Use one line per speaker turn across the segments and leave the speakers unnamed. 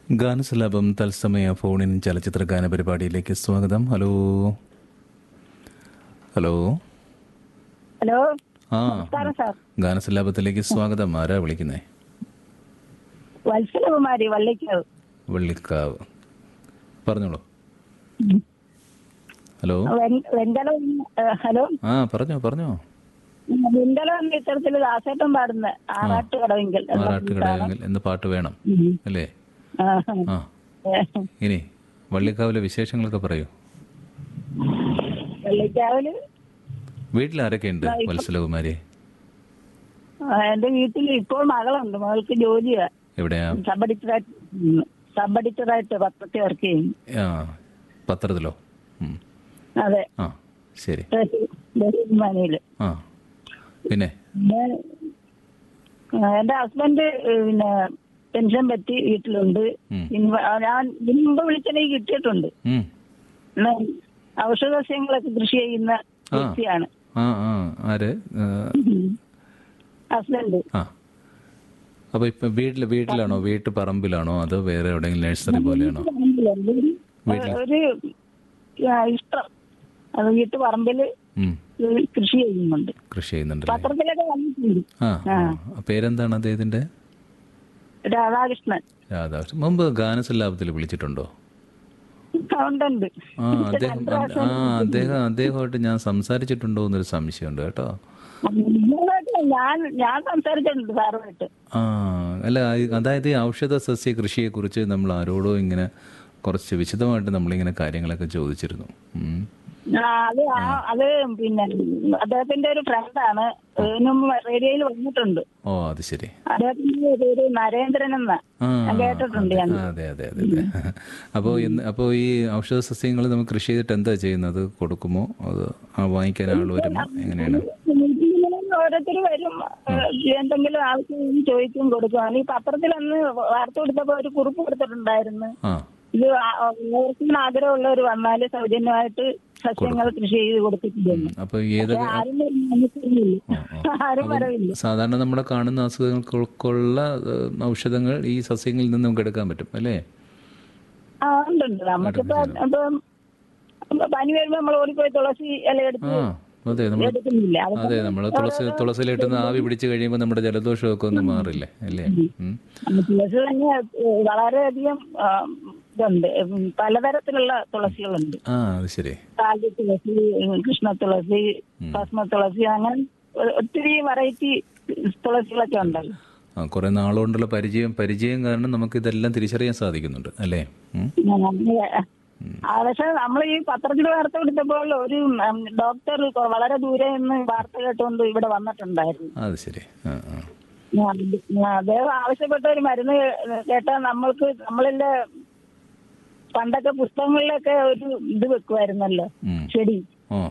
ഗാനസുലഭം തത്സമയ ഫോണിൻ ചലച്ചിത്ര ഗാന പരിപാടിയിലേക്ക് സ്വാഗതം ഹലോ ഹലോ
ഹലോ
ആ
നമസ്കാരം സാർ
ഗാനസുലഭത്തിലേക്ക് സ്വാഗതം ആരാ വിളിക്കുന്നേ
വത്സലകുമാരി വള്ളിക്കാവ്
വെള്ളിക്കാവ് പറഞ്ഞോളൂ ഹലോ
വെൻ- വെങ്കലം ഏ, ഹലോ
ആ പറഞ്ഞോ പറഞ്ഞോ
വെങ്കലം എന്ന ചിത്രത്തിൽ ദാസേട്ടൻ പാടുന്ന ആറാട്ട് കടവെങ്കിൽ എന്ന
ആറാട്ടുകടയെങ്കിൽ എന്ന് പാട്ട് വേണം
ഉം.
അല്ലേ
ആ,
ആ
ഏ,
ഇനി വള്ളിക്കാവിലെ വിശേഷങ്ങളൊക്കെ പറയൂ
വള്ളിക്കാവില്
വീട്ടിലാരൊക്കെ ഉണ്ട് വത്സലകുമാരി
ആ, എന്റെ വീട്ടിൽ ഇപ്പോൾ മകളുണ്ട് മകൾക്ക് ജോലിയാ
എവിടെയാ
സബ് എഡിറ്ററായിട്ട് ഉം, സബ് എഡിറ്ററായിട്ട് പത്രത്തിൽ വർക്ക് ചെയ്യും
ആ പത്രത്തിലോ ഉം.
അതെ
ആ ശരി
മനയില്
ആ പിന്നെ
പിന്നെ ആ, എന്റെ ഹസ്ബൻഡ് ഏ, പിന്നെ പെൻഷൻ പറ്റി വീട്ടിലുണ്ട്
ഉം.
ഇൻവ- ആ, ഞാൻ ഇതിന് മുമ്പ് വിളിച്ചെനിക്ക് കിട്ടിയിട്ടുണ്ട്
ഉം.
പിന്നെ ഔഷധസ്യങ്ങളൊക്കെ കൃഷി ചെയ്യുന്ന
ആ.
വ്യക്തിയാണ്
ആ ആ ആര് ആ,
ഹസ്ബൻഡ്
ആ അപ്പൊ ഇപ്പൊ വീട്ടില് വീട്ടിലാണോ വീട്ടു പറമ്പിലാണോ അതോ വേറെ എവിടെയെങ്കിലും നഴ്സറി പോലെയാണോ വീട്ടിൽ
ഒരു ആ, ഇഷ്ടം അത് വീട്ടു പറമ്പില്
ഉം.
കൃഷി ചെയ്യുന്നുണ്ട്
കൃഷി ചെയ്യുന്നുണ്ടല്ലേ
പത്രത്തിലൊക്കെ വന്നിട്ടുണ്ട്
ആ ആ. പേരെന്താണ് അദ്ദേഹത്തിന്റെ
രാധാകൃഷ്ണൻ
രാധാകൃഷ്ണൻ മുമ്പ് ഗാനസല്ലാപത്തിൽ വിളിച്ചിട്ടുണ്ടോ
കൗണ്ടുണ്ട്
ആ അദ്ദേഹം ആ അദ്ദേഹം അദ്ദേഹമായിട്ട് ഞാൻ സംസാരിച്ചിട്ടുണ്ടോ എന്നൊരു സംശയമുണ്ട് കേട്ടോ
ഞാൻ ഞാൻ സംസാരിച്ചിട്ടുണ്ട് സാറുമായിട്ട്
ആ അല്ല ഈ- അതായത് ഈ ഔഷധ സസ്യ കൃഷിയെക്കുറിച്ച് നമ്മൾ ആരോടോ ഇങ്ങനെ കുറച്ച് വിശദമായിട്ട് നമ്മളിങ്ങനെ കാര്യങ്ങളൊക്കെ ചോദിച്ചിരുന്നു ഉം.
ആ, അത് ആ- അത് പിന്നെ അദ്ദേഹത്തിന്റെ ഒരു ഫ്രണ്ടാണ് ഇതിനും റേഡിയോയിൽ വന്നിട്ടുണ്ട്
ഓ അത് ശരി
അദ്ദേഹത്തിന്റെ പേര് നരേന്ദ്രൻ എന്ന
ആ
ഞാൻ കേട്ടിട്ടുണ്ട് ഞാൻ
അതെ അതെ അതെ അതെ അപ്പോൾ ഇന്ന് അപ്പോൾ ഈ ഔഷധ സസ്യങ്ങൾ നമുക്ക് കൃഷി ചെയ്തിട്ട് എന്താ ചെയ്യുന്നത് കൊടുക്കുമോ അത് ആ വാങ്ങിക്കാൻ ആൾ വരുമോ എങ്ങനെയാണ്
ഇങ്ങനെ ഓരോരുത്തർ വരും ഏഹ് എന്തെങ്കിലും ആവശ്യം ചോദിക്കും കൊടുക്കും ഈ പത്രത്തിൽ അന്ന് വാർത്ത കൊടുത്തപ്പോ ഒരു കുറിപ്പ് കൊടുത്തിട്ടുണ്ടായിരുന്നു
ആ
ഇത് ഓർക്കുന്ന ആഗ്രഹമുള്ളവർ വന്നാല് സൗജന്യമായിട്ട് സസ്യങ്ങൾ കൃഷി ചെയ്ത് കൊടുത്തിട്ടുണ്ട്
അപ്പോൾ ഏതൊക്കെ
ആരും വരുന്നില്ല. ആരും വരവില്ല
സാധാരണ നമ്മളെ കാണുന്ന അസുഖങ്ങൾക്കുള്ള ഏഹ്, ഔഷധങ്ങൾ ഈ സസ്യങ്ങളിൽ നിന്ന് നമുക്ക് എടുക്കാൻ പറ്റും അല്ലേ
ആ ഉണ്ടുണ്ട് നമുക്കിപ്പോ ഇപ്പം പനി വരുമ്പോ നമ്മൾ ഓടിപ്പോയി തുളസി ഇല എടുത്ത്
ആ അതെ നമ്മൾ
എടുക്കുന്നില്ല അത്
അതെ നമ്മൾ തുളസി തുളസിയിലിട്ടുന്ന ആവി പിടിച്ച് കഴിയുമ്പോൾ നമ്മുടെ ജലദോഷമൊക്കെ ഒന്ന് മാറില്ലേ അല്ലേ ഉം.
തുളസി തന്നെ ഏഹ്, വളരെയധികം ആ, ഇതുണ്ട് ഉം, പലതരത്തിലുള്ള തുളസികളുണ്ട്
ആ അത് ശരി
കാലി തുളസി ഉം, കൃഷ്ണ തുളസി ഭസ്മ തുളസി അങ്ങനെ ഒ- ഒത്തിരി വെറൈറ്റി തുളസികളൊക്കെ ഉണ്ടല്ലോ
ആ കുറെ നാളുകൊണ്ടുള്ള പരിചയം പരിചയം കാരണം നമുക്ക് ഇതെല്ലാം തിരിച്ചറിയാൻ സാധിക്കുന്നുണ്ട് അല്ലേ ഉം.
ആ, പക്ഷെ നമ്മൾ ഈ പത്രത്തിൽ വാർത്ത കൊടുത്തപ്പോൾ ഒരു ഉം, ഡോക്ടർ കൊ- വളരെ ദൂരെ നിന്ന് വാർത്ത കേട്ടുകൊണ്ട് ഇവിടെ വന്നിട്ടുണ്ടായിരുന്നു
അത് ശരി ആ ആ
ഞാൻ- ഞാൻ അദ്ദേഹം ആവശ്യപ്പെട്ട ഒരു മരുന്ന് കേ- കേട്ടാൽ നമ്മൾക്ക് നമ്മളിലെ പണ്ടൊക്കെ പുസ്തകങ്ങളിലൊക്കെ ഒരു ഇത് വെക്കുമായിരുന്നല്ലോ
ഉം.
ചെടി
ഓ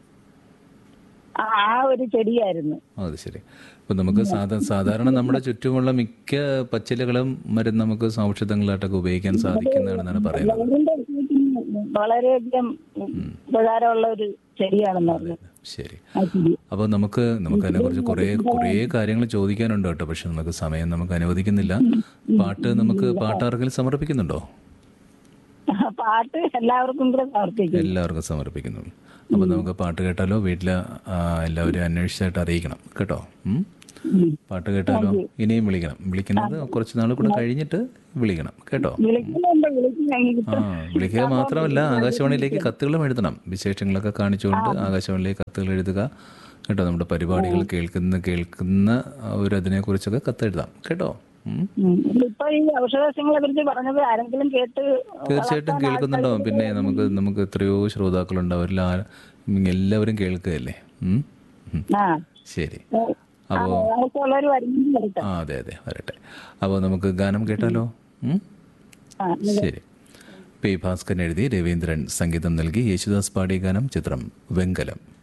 ആ ആ ഒരു ചെടിയായിരുന്നു
അത് ശരി ഇപ്പൊ നമുക്ക് സാധാ സാധാരണ നമ്മുടെ ചുറ്റുമുള്ള മിക്ക പച്ചിലകളും മരുന്ന് നമുക്ക് ഔഷധങ്ങളായിട്ടൊക്കെ ഉപയോഗിക്കാൻ സാധിക്കുന്നതാണെന്നാണ് പറയുന്നത്
അതിന്റെ വിഷയത്തിന് വളരെയധികം ഉപകാരമുള്ള ഒരു ചെടിയാണെന്ന് പറഞ്ഞു
ശരി
ആ ചെടി
അപ്പോൾ നമുക്ക് നമുക്ക് അതിനെക്കുറിച്ച് കുറേ കുറേ കാര്യങ്ങൾ ചോദിക്കാനുണ്ട് കേട്ടോ പക്ഷെ നമുക്ക് സമയം നമുക്ക് അനുവദിക്കുന്നില്ല പാട്ട് നമുക്ക് പാട്ട് ആർക്കെങ്കിലും സമർപ്പിക്കുന്നുണ്ടോ
പാട്ട് എല്ലാവർക്കും കൂടെ സമർപ്പിക്കും
എല്ലാവർക്കും സമർപ്പിക്കുന്നു അപ്പോൾ നമുക്ക് പാട്ട് കേട്ടാലോ വീട്ടിൽ എല്ലാവരും അന്വേഷിച്ചായിട്ട് അറിയിക്കണം കേട്ടോ ഉം?
ഉം.
പാട്ട് കേട്ടാലോ ഇനിയും വിളിക്കണം വിളിക്കുന്നത് കുറച്ച് നാൾ കൂടെ കഴിഞ്ഞിട്ട് വിളിക്കണം കേട്ടോ
വിളിക്കുന്നുണ്ട് വിളിക്കുന്നെങ്കിൽ
ആ വിളിക്കുക മാത്രമല്ല ആകാശവാണിയിലേക്ക് കത്തുകളും എഴുതണം വിശേഷങ്ങളൊക്കെ കാണിച്ചുകൊണ്ട് ആകാശവാണിയിലേക്ക് കത്തുകൾ എഴുതുക കേട്ടോ നമ്മുടെ പരിപാടികൾ കേൾക്കുന്ന കേൾക്കുന്ന ആ ഒരു അതിനെക്കുറിച്ചൊക്കെ കത്തെഴുതാം കേട്ടോ ഉം.
ഉം. ഇപ്പൊ ഈ ഔഷധസ്യങ്ങളെ കുറിച്ച് പറഞ്ഞത് ആരെങ്കിലും കേട്ട്
തീർച്ചയായിട്ടും കേൾക്കുന്നുണ്ടാവും പിന്നെ നമുക്ക് നമുക്ക് എത്രയോ ശ്രോതാക്കളുണ്ട് അവരിൽ ആ- എല്ലാവരും കേൾക്കുകയല്ലേ ഉം? ഉം.
ആ
ശരി അപ്പോൾ
ആവശ്യമുള്ളവർ വരുന്നത് എടുക്കാം
ആ അതെ അതെ വരട്ടെ അപ്പോൾ നമുക്ക് ഗാനം കേട്ടാലോ ഉം?
ആ
ശരി പി ഭാസ്കരൻ എഴുതി രവീന്ദ്രൻ സംഗീതം നൽകി യേശുദാസ് പാടിയ ഗാനം ചിത്രം വെങ്കലം